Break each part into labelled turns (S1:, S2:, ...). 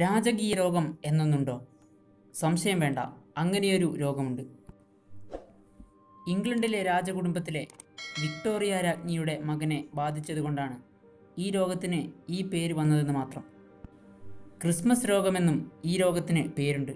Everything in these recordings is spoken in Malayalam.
S1: രാജകീയ രോഗം എന്നൊന്നുണ്ടോ സംശയം വേണ്ട അങ്ങനെയൊരു രോഗമുണ്ട് ഇംഗ്ലണ്ടിലെ രാജകുടുംബത്തിലെ വിക്ടോറിയ രാജ്ഞിയുടെ മകനെ ബാധിച്ചതുകൊണ്ടാണ് ഈ രോഗത്തിന് ഈ പേര് വന്നതെന്ന് മാത്രം ക്രിസ്മസ് രോഗമെന്നും ഈ രോഗത്തിന് പേരുണ്ട്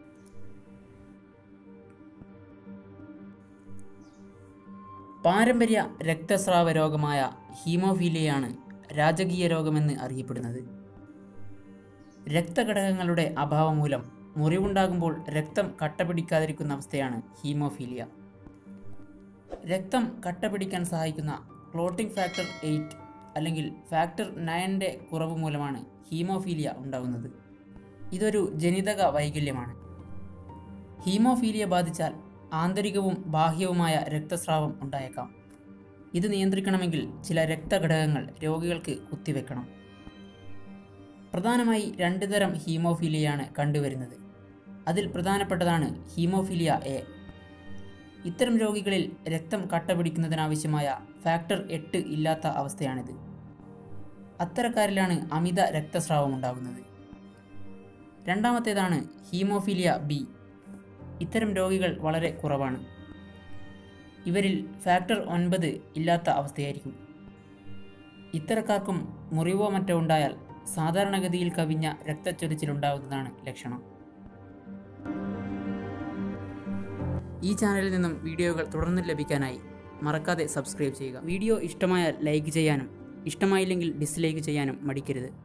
S1: പാരമ്പര്യ രക്തസ്രാവ രോഗമായ ഹീമോഫീലിയയാണ് രാജകീയ രോഗമെന്ന് അറിയപ്പെടുന്നത് രക്തഘടകങ്ങളുടെ അഭാവം മൂലം മുറിവുണ്ടാകുമ്പോൾ രക്തം കട്ടപിടിക്കാതിരിക്കുന്ന അവസ്ഥയാണ് ഹീമോഫീലിയ രക്തം കട്ടപിടിക്കാൻ സഹായിക്കുന്ന ക്ലോട്ടിംഗ് ഫാക്ടർ എയ്റ്റ് അല്ലെങ്കിൽ ഫാക്ടർ നയൻ്റെ കുറവ് മൂലമാണ് ഹീമോഫീലിയ ഉണ്ടാകുന്നത് ഇതൊരു ജനിതക വൈകല്യമാണ് ഹീമോഫീലിയ ബാധിച്ചാൽ ആന്തരികവും ബാഹ്യവുമായ രക്തസ്രാവം ഉണ്ടായേക്കാം ഇത് നിയന്ത്രിക്കണമെങ്കിൽ ചില രക്തഘടകങ്ങൾ രോഗികൾക്ക് കുത്തിവെക്കണം പ്രധാനമായി രണ്ട് തരം ഹീമോഫീലിയയാണ് കണ്ടുവരുന്നത് അതിൽ പ്രധാനപ്പെട്ടതാണ് ഹീമോഫീലിയ എ ഇത്തരം രോഗികളിൽ രക്തം കട്ടപിടിക്കുന്നതിനാവശ്യമായ ഫാക്ടർ എട്ട് ഇല്ലാത്ത അവസ്ഥയാണിത് അത്തരക്കാരിലാണ് അമിത രക്തസ്രാവം ഉണ്ടാകുന്നത് രണ്ടാമത്തേതാണ് ഹീമോഫീലിയ ബി ഇത്തരം രോഗികൾ വളരെ കുറവാണ് ഇവരിൽ ഫാക്ടർ ഒൻപത് ഇല്ലാത്ത അവസ്ഥയായിരിക്കും ഇത്തരക്കാർക്കും മുറിവോ മറ്റോ ഉണ്ടായാൽ സാധാരണഗതിയിൽ കവിഞ്ഞ രക്തച്ചൊരിച്ചിലുണ്ടാകുന്നതാണ് ലക്ഷണം ഈ ചാനലിൽ നിന്നും വീഡിയോകൾ തുടർന്ന് ലഭിക്കാനായി മറക്കാതെ സബ്സ്ക്രൈബ് ചെയ്യുക വീഡിയോ ഇഷ്ടമായാൽ ലൈക്ക് ചെയ്യാനും ഇഷ്ടമായില്ലെങ്കിൽ ഡിസ്ലൈക്ക് ചെയ്യാനും മടിക്കരുത്